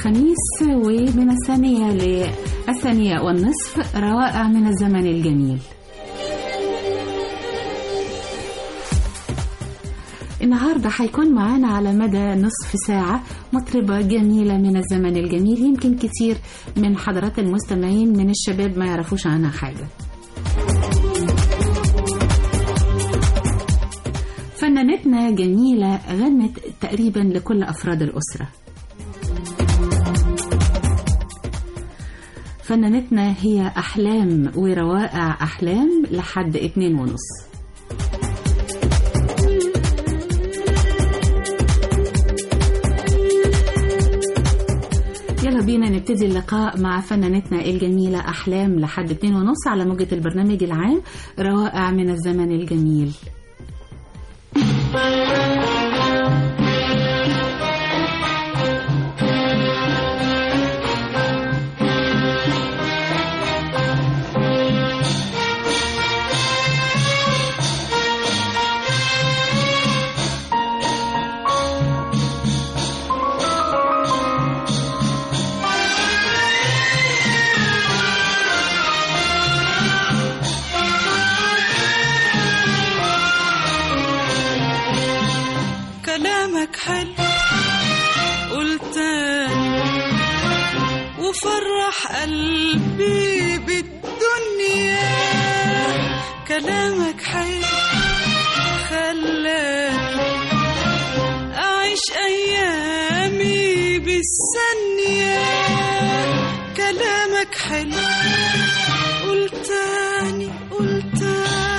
الخميس ومن الثانية للثانية والنصف روائع من الزمن الجميل النهاردة هيكون معانا على مدى نصف ساعة مطربة جميلة من الزمن الجميل يمكن كتير من حضرات المستمعين من الشباب ما يعرفوش عنها حاجة فنانتنا جميلة غنت تقريبا لكل أفراد الأسرة فنانتنا هي أحلام وروائع أحلام لحد اتنين ونص يلا بينا نبتدي اللقاء مع فنانتنا الجميلة أحلام لحد اتنين ونص على موجة البرنامج العام روائع من الزمن الجميل كلامك حلو قلتاني وفرح قلبي بالدنيا كلامك حلو خلاني أعيش أيامي بالثانية كلامك حلو قلتاني قلتاني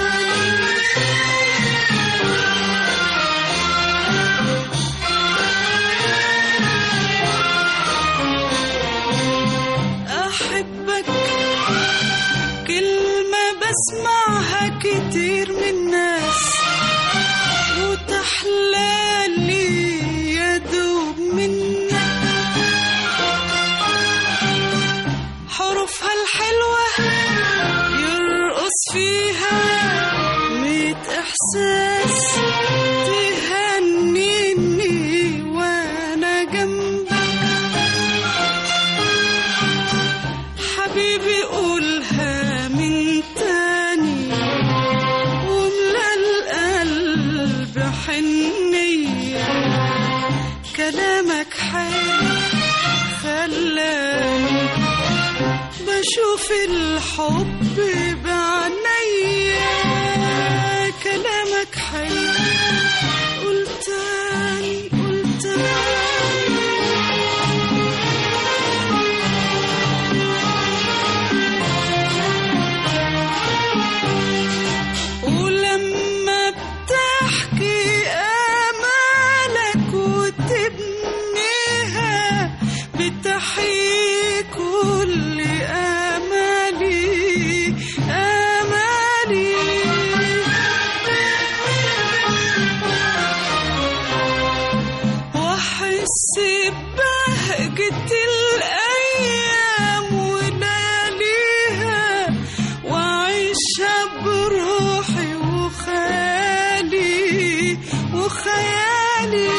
أحبك كلمة بسمعها كتير من ناس وتحلالي يا دوب منك حروفها الحلوة يرقص فيها ميت إحساس تهنيني وأنا جنبك حبيبي قولها من تاني وملا القلب حنية كلامك حلو خلاني بشوف الحب بعينيا كلامك حلو قلتاني قلتاني ولما بتحكي آمالك وتبنيها بتحيي كل آمالي آمالي وأحس ببهجة الأيام ولياليها وأعيشها بروحي وخيالي وخيالي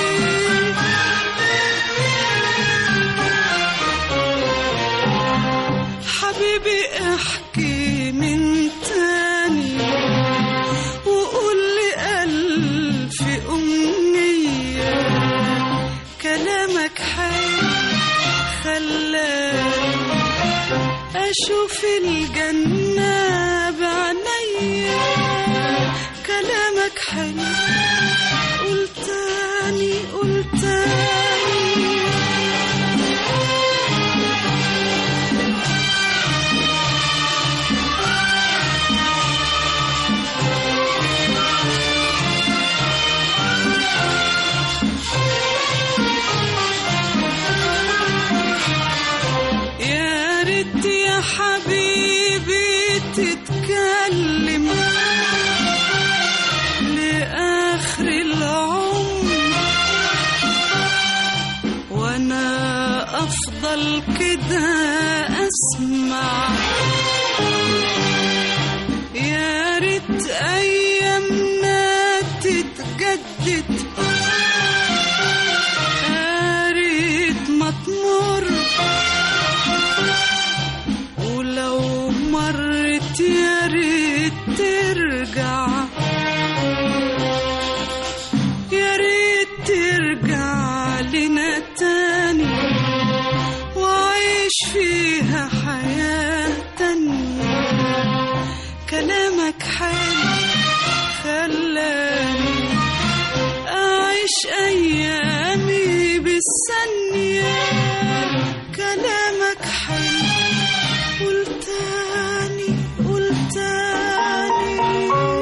حبيبي احكي من تاني وقول لي ألف أمنية كلامك حلو خلاني أشوف الجنة بعينيا كلامك حلو قلتاني قلتاني يا ريت يا حبيبي تتكلم لآخر العمر وأنا أفضل كده أسمع يا ريت أيامنا تتجدد يا ريت ما تمر ريت ترجع يا ريت ترجع لنا تاني وعيش فيها حياة تانية كلامك حلو خلاني أعيش أيامي بالثانية كلامك حلو قلتاني قلتاني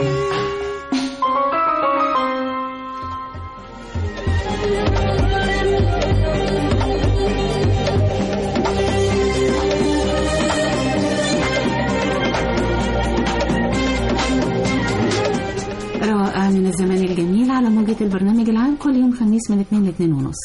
رائع من الزمان الجميل على موجة البرنامج العام كل يوم خميس من 2 ل 2 ونص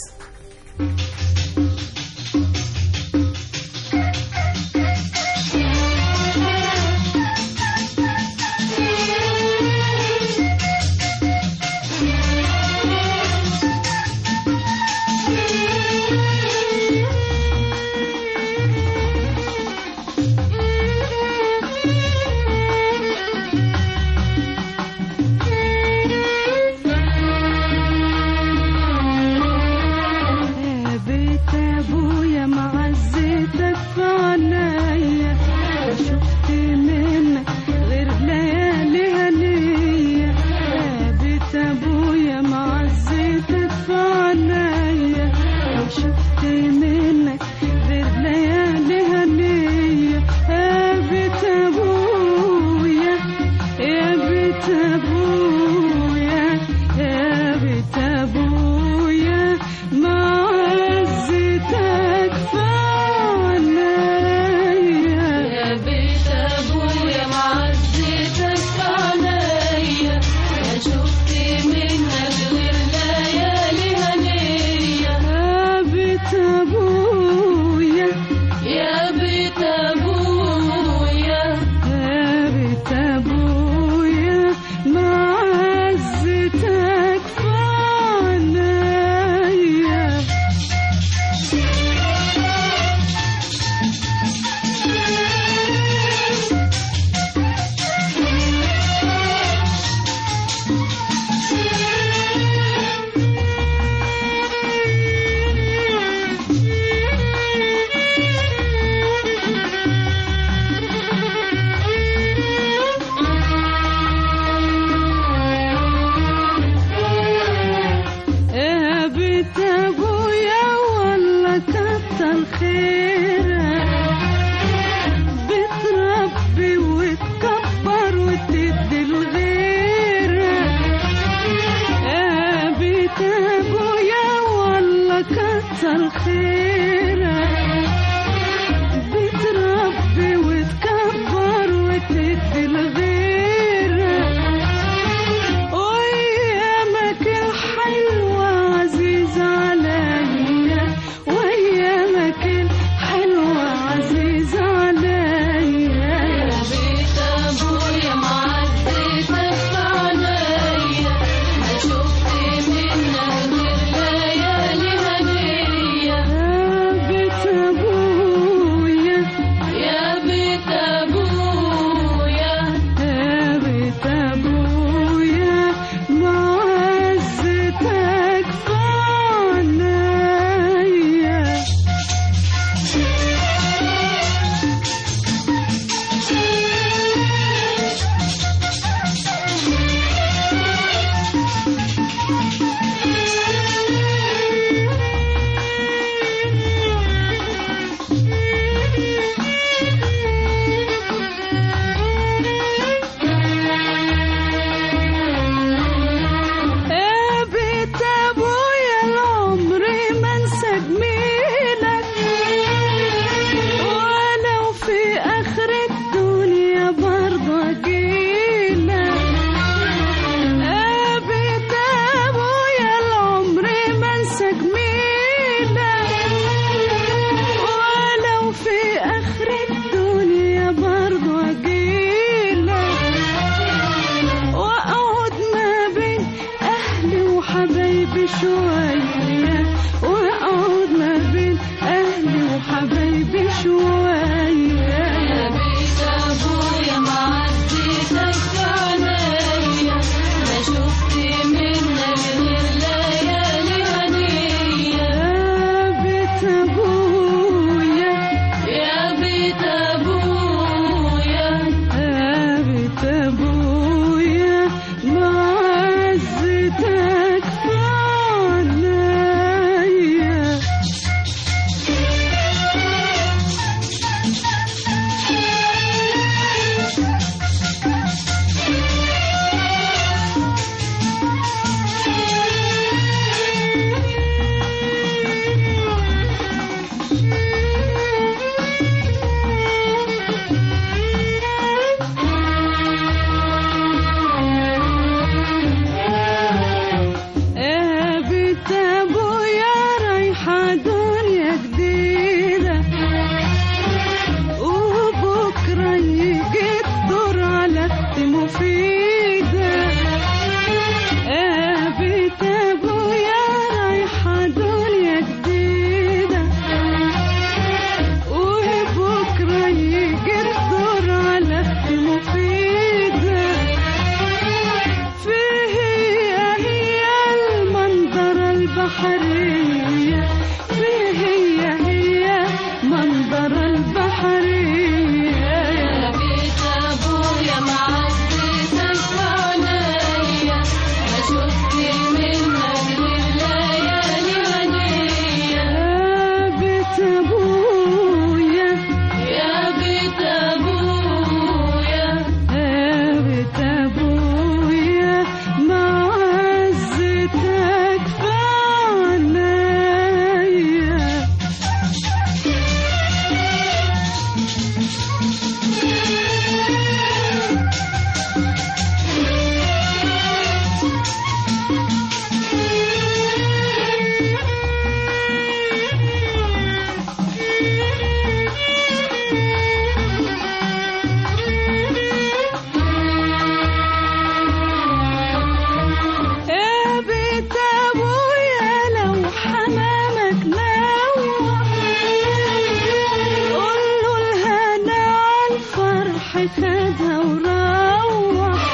خدها وروح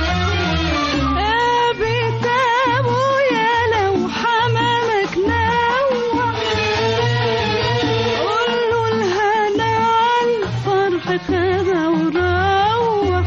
يا بيت ابويا لو حمامك نوح قوله الهنا عالفرح خدها وروح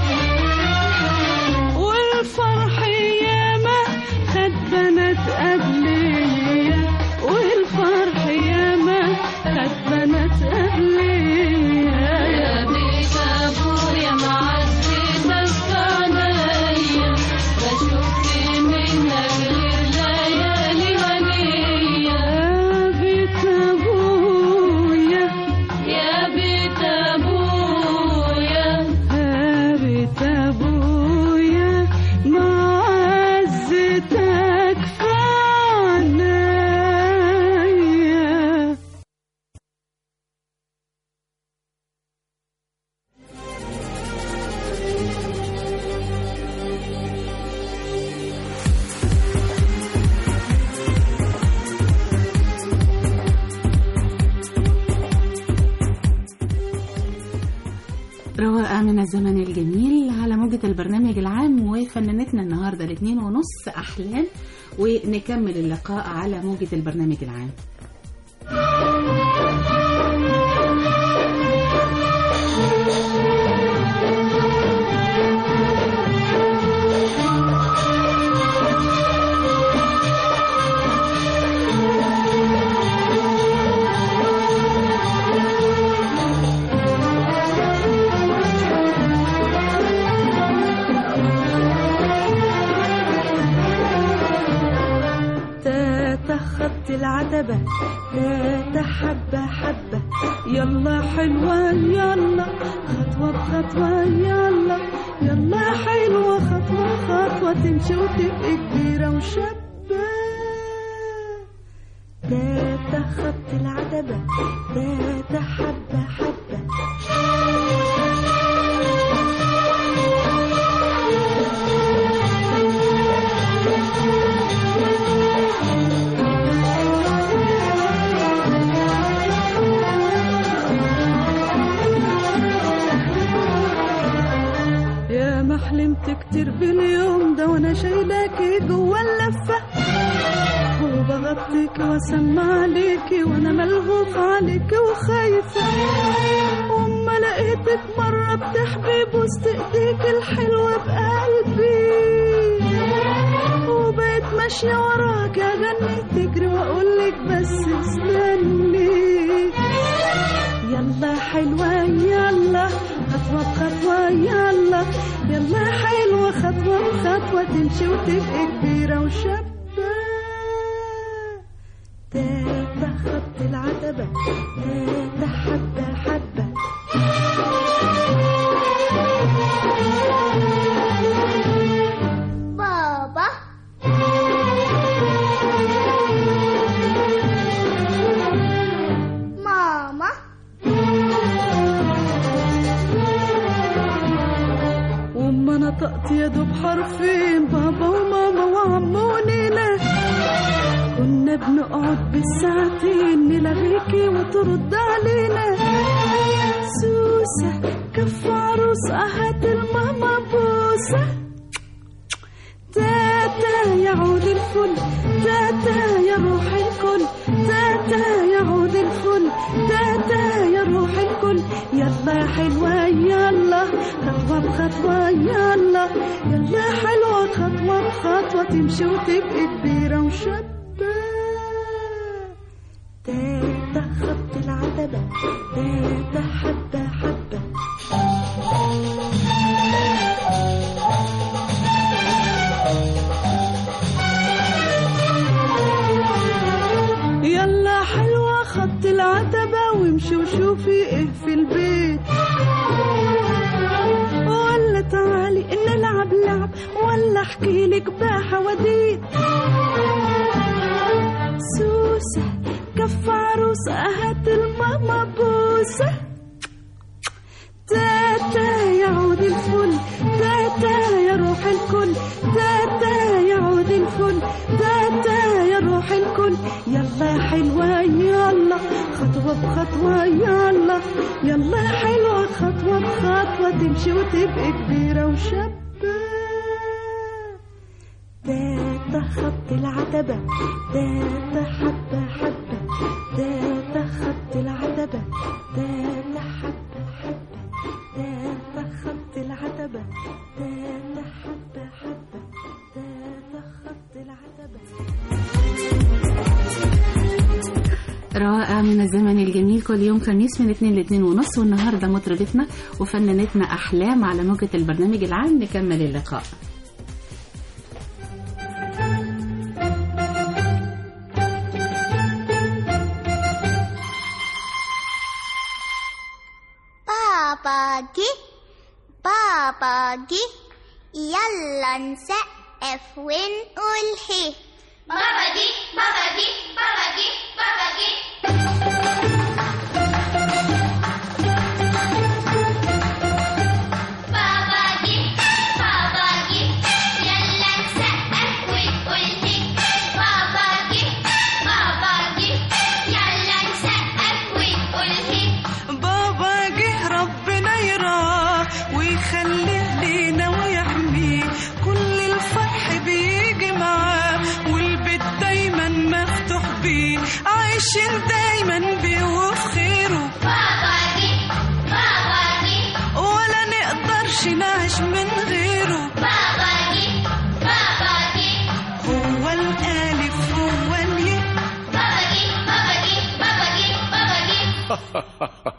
والفرح ياما خد بنات قبليا والفرح ياما خد بنات قبليا يا بيت ابويا معزتك عليا بشوف منك غير ليالي هنية يا بيت ابويا يا بيت ابويا يا بيت ابويا معزتك في عينيا رواقة من الزمن الجميل على موجة البرنامج العام وفنانتنا النهاردة الاثنين ونص أحلام ونكمل اللقاء على موجة البرنامج العام تاتا خط العتبة تاتا حبة حبة يلا حلوة يلا خطوة بخطوة يلا يلا حلوة خطوة بخطوة تمشي وتبقى كبيرة وشابة تاتا خط العتبة تاتا حبة حبة يا ما حلمت كتير باليوم ده وانا شايلاكي جوا اللفة وبغطيك واسمع عليكي وانا ملهوف عليكي وخايفة واما لقيتك مرة بتحبي بوسط ايديك الحلوة بقلبي وبقيت ماشية وراك اغني تجري واقولك بس استني يلا حلوة يلا خطوة بخطوة يلا يلا حلوة خطوة بخطوة تمشي وتبقى كبيرة وشابة تاتا خط العتبة تاتا حبة حبة بابا ماما وما نطقت يا دوب حرفين بابا وماما وعم ونينا كنا بنقعد بالساعتين نلغيكي وترد علينا سوسة كف عروس هات الماما بوسة تاتا يعود الفل تاتا يا روح الكل تاتا يعود الفل تاتا يا روح الكل يلا يا حلوة يلا خطوة بخطوة يلا يلا يا حلوة خطوة بخطوة تمشي وتبقى كبيرة وشابة تاتا خط العتبة تاتا حبة حبة يلا حلوة خط العتبة وامشي وشوفي ايه في البيت ولا تعالي نلعب لعب ولا احكي لك بحواديت سوسة كف عروسة هات الماما بوسة تاتا يعود الفل تاتا يا روح الكل تاتا يعود الفل تاتا يا روح الكل يلا يا حلوة يلا خطوة بخطوة يلا يلا يا حلوة خطوة بخطوة تمشي وتبقى كبيرة وشابة ده خط العتبة ده حبة حبة ده خط العتبة ده حبة حبة ده خط العتبة ده حبة حبة ده خط العتبة رائع من الزمن الجميل كل يوم خميس من 2 ل 2 ونص والنهارده مطربتنا وفنانتنا احلام على موجة البرنامج العام نكمل اللقاء بابا جه بابا جه يلا نسقف ونقول هي بابا جه بابا جه بابا جه بابا جه بابا جه بابا جه يلا نسقف ونقول هي بابا جه بابا جه يلا نسقف ونقول هي بابا جه ربنا يراه ويخليه لينا ويحميه كل الفرح بيجي معاه والبيت دايما مفتوح بيه عايشين دايما بيه وفي خيره بابا جه بابا جه ولا نقدرش نعيش من غيره بابا جه بابا جه هو الألف هو الياء بابا جه بابا جه بابا جه بابا جه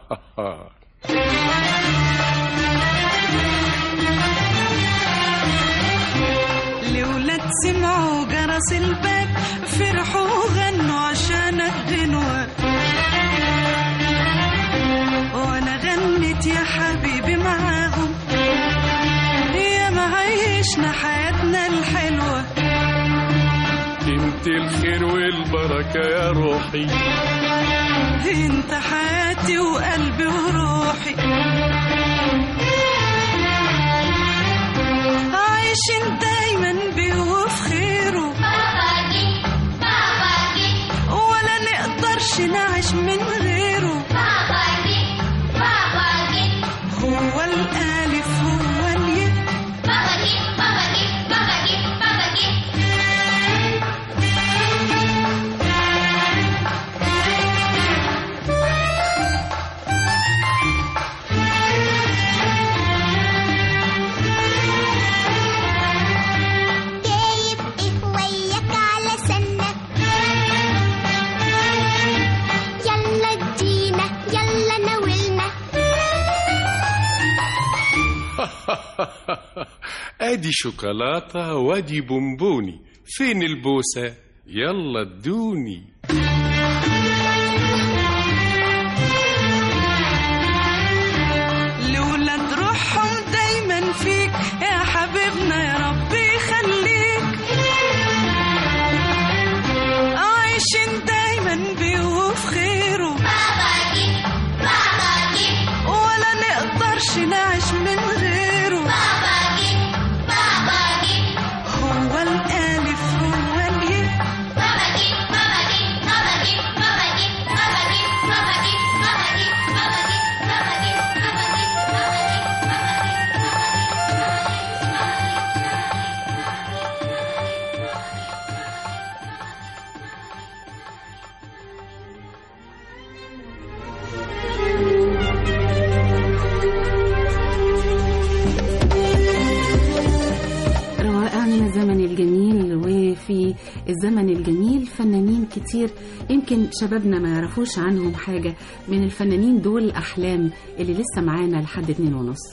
الولاد سمعوا جرس الباب فرحوا وغنوا عشان الغنوة وانا غنيت يا حبيبي معاهم يا ما عيشنا حياتنا الحلوة انت الخير والبركة يا روحي انت حياتي وقلبي وروحي عايشين دايما بيه وفي خيره بابا جه بابا جه ولا نقدرش نعيش من غيره بابا جه بابا جه هو الألف هو الياء بابا جه بابا جه بابا جه بابا جه جايب ايه وياك على سنة يلا ادينا يلا ناولنا ادي شوكولاتة وادي بونبوني فين البوسة يلا ادوني لولاد روحهم دايما فيك يا حبيبنا يا رب يخليك عايشين دايما بيه وفي خيره بابا جه بابا جه ولا نقدرش نعيش من غيره بابا جه بابا جه هو الألف هو الياء بابا جه بابا جه بابا جه بابا جه بابا جه بابا جه بابا جه بابا جه بابا جه بابا جه روائع من الزمن الجميل وفي الزمن الجميل فنانين كتير يمكن شبابنا ما يعرفوش عنهم حاجة من الفنانين دول أحلام اللي لسه معانا لحد اتنين ونص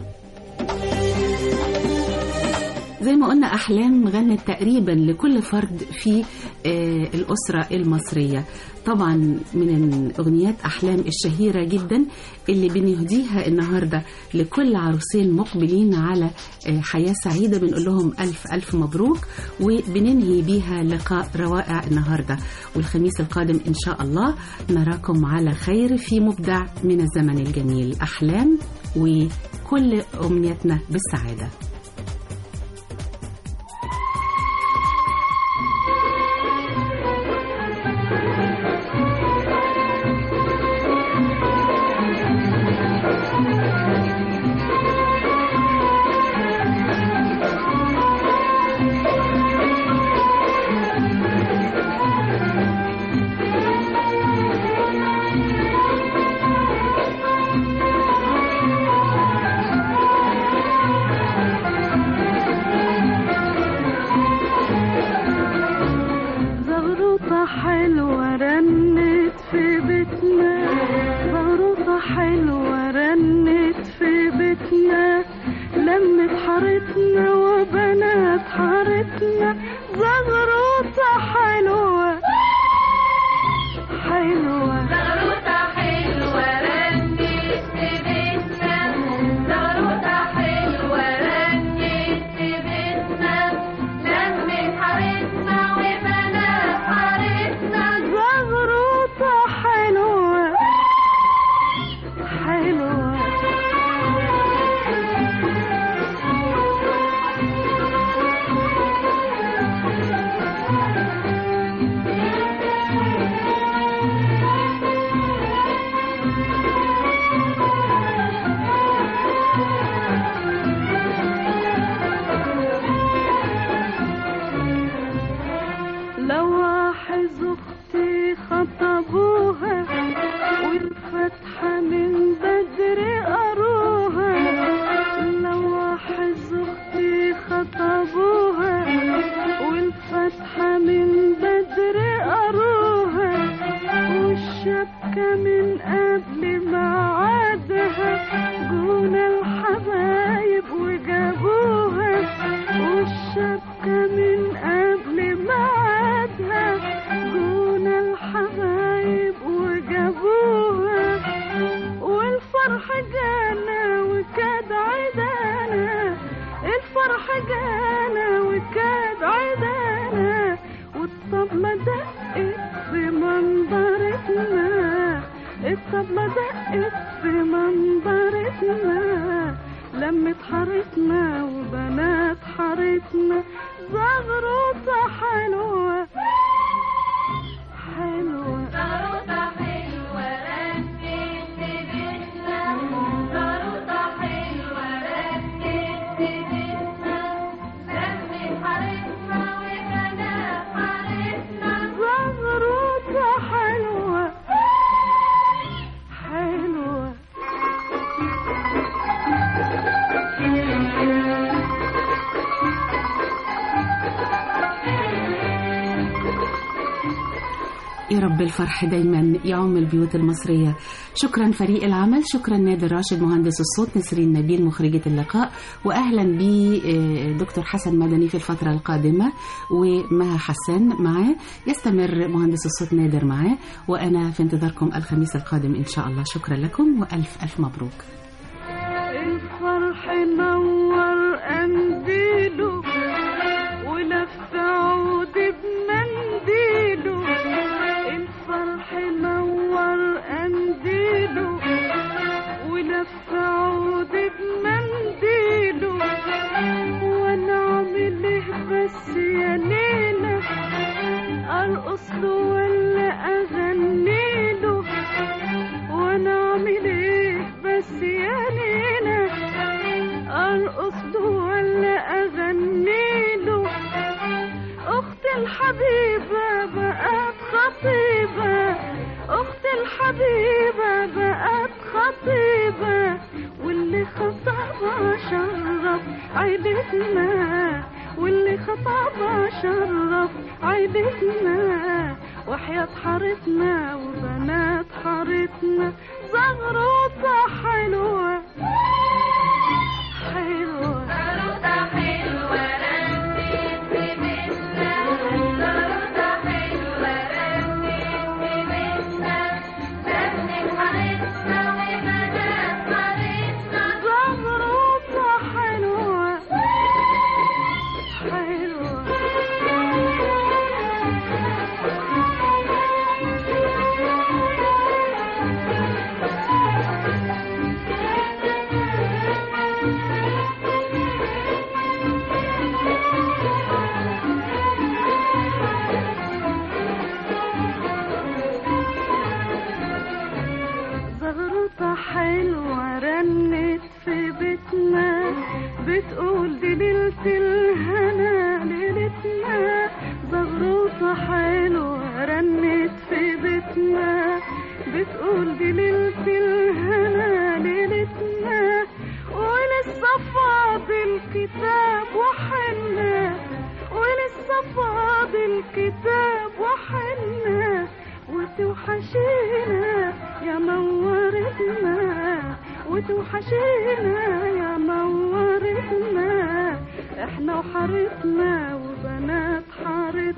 زي ما قلنا أحلام غنت تقريبا لكل فرد في آه، الأسرة المصرية طبعا من أغنيات أحلام الشهيرة جدا اللي بنهديها النهاردة لكل عروسين مقبلين على آه، حياة سعيدة بنقول لهم ألف ألف مبروك وبننهي بيها لقاء روائع النهاردة والخميس القادم إن شاء الله نراكم على خير في مبدع من الزمن الجميل أحلام وكل أمنيتنا بالسعادة حارتنا وبنات حارتنا زغروطة حلوة حلوة زغروطة حلوة رنت في بيتنا زغروطة حلوة رنت في بيتنا لمت حارتنا وبنات حارتنا زغروطة حلوة حلوة لواحظ اختي خطبوها والفتحة من بدر قروها لواحظ اختي خطبوها والفتحة من بدر قروها والشبكة من قبل ميعادها جونا الحبايب وجابوها والشبكة من قبل ميعادها جونا الحبايب وجابوها والفرح جانا وكاد عدانا الفرح جانا وكاد عدانا والطبلة دقت في منظرتنا الطبلة دقت في منظرتنا لمت حارتنا وبنات حارتنا زغروطة حلوة حلوة زغروطة حلوة رنت في بيتنا زغروطة حلوة رنت في بيتنا لمت حارتنا وبنات حارتنا زغروطة حلوة حلوة يا رب الفرح دايما يعم البيوت المصرية شكرا فريق العمل شكرا نادر راشد مهندس الصوت نسرين نبيل مخرجة اللقاء وأهلا بدكتور حسن مدني في الفترة القادمة ومها حسان معاه يستمر مهندس الصوت نادر معاه وأنا في انتظاركم الخميس القادم إن شاء الله شكرا لكم وألف ألف مبروك الفرح نور قنديله ولف عود بمنديله الفرح نور قنديله ولف عود بمنديله وانا اعمل ايه بس يا ليلى ارقص له ولا اغني له وانا اعمل ايه بس يا ليلى ارقص له ولا اغني له اخت الحبيبه بقت خطيبه اخت الحبيبه بقت خطيبه واللي خطبها شرف عيلتنا واللي خطبها شرف عيلتنا وحياة حارتنا وبنات حارتنا زغروطة حلوة حلوة زغروطة حلوة رنت في بيتنا زغروطة حلوة رنت في بيتنا لمت حارتنا وبنات حارتنا زغروطة حلوة حلوة زغروطة حلوة رنت في بيتنا بتقول دي ليلة الهنا ليلتنا زغروطة حلوة رنت في بيتنا بتقول دي ليلة الهنا ليلتنا ولسه فاضل كتاب وحنا ولسه فاضل كتاب وحنا وتوحشينا يا مورتنا وتوحشينا يا مورتنا احنا وحارتنا وبنات حارتنا